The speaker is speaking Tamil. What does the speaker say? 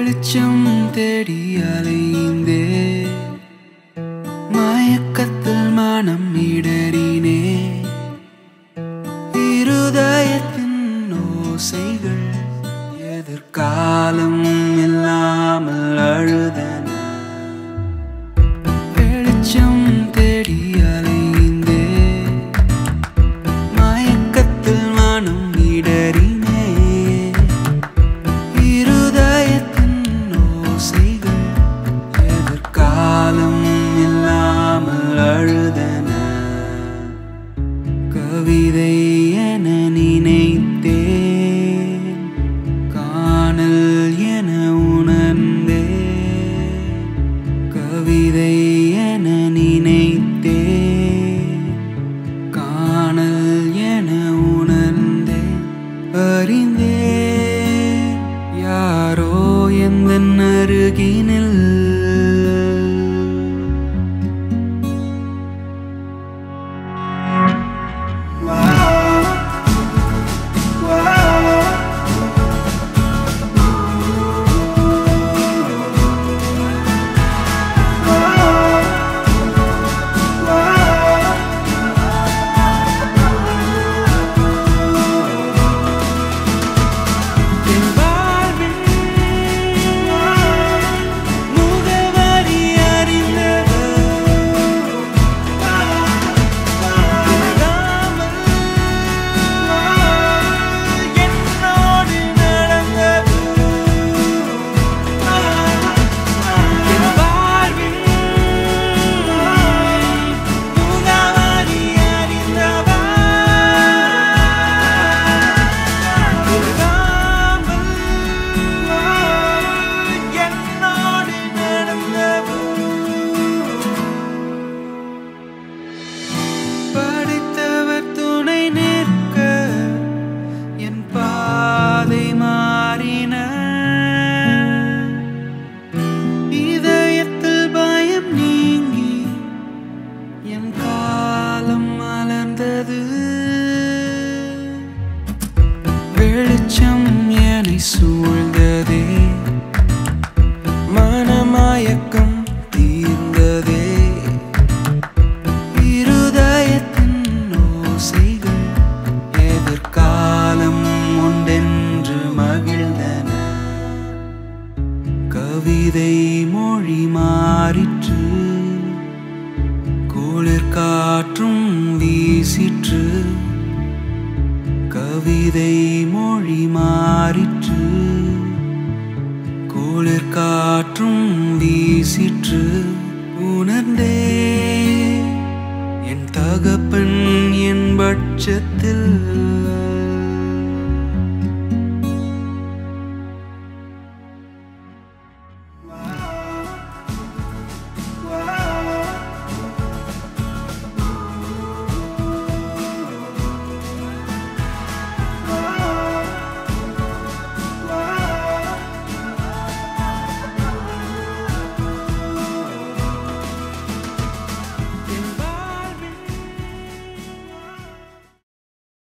வெளிச்சம் தேடி அலைந்தே மயக்கத்தில் மனம் இடறினே இருதயத்தின் ஓசைகள் எதிர்காலம் இல்லாமல் அழுதன வெளிச்சம் தேடி அலைந்தே மயக்கத்தில் மனம் இடறினே இருதயத்தின் ஓசைகள் எதிர்காலம் இல்லாமல் அழுதன கவிதை என நினைத்தேன் காணல் என உணர்ந்தேன் கவிதை என நினைத்தேன் காணல் என உணர்ந்தேன் அறிந்தேன் யாரோ எந்த அருகினில் என் வாழ்வில் முகவரி அறிந்தவர் இல்லாமல் என்னோடு நடந்தவர் என் வாழ்வில் முகவரி அறிந்தவர் என்னோடு படித்தவர் துணை நிற்க என் பாதை மாறின இதயத்தில் பயம் நீங்கி என் காலம் மலர்ந்தது வெளிச்சம் என்னை சூழ்ந்ததே மனமயக்கம் தீர்ந்ததே இருதயத்தின் ஓசைகள் எதிர்காலம் உண்டென்று மகிழ்ந்தன கவிதை மொழி மாறிற்று குளிர் காற்றும் வீசிற்று கவிதை மொழி மாறிற்று குளிர் காற்றும் வீசிற்று உணர்ந்தே என் தகப்பன் என் பட்சத்தில்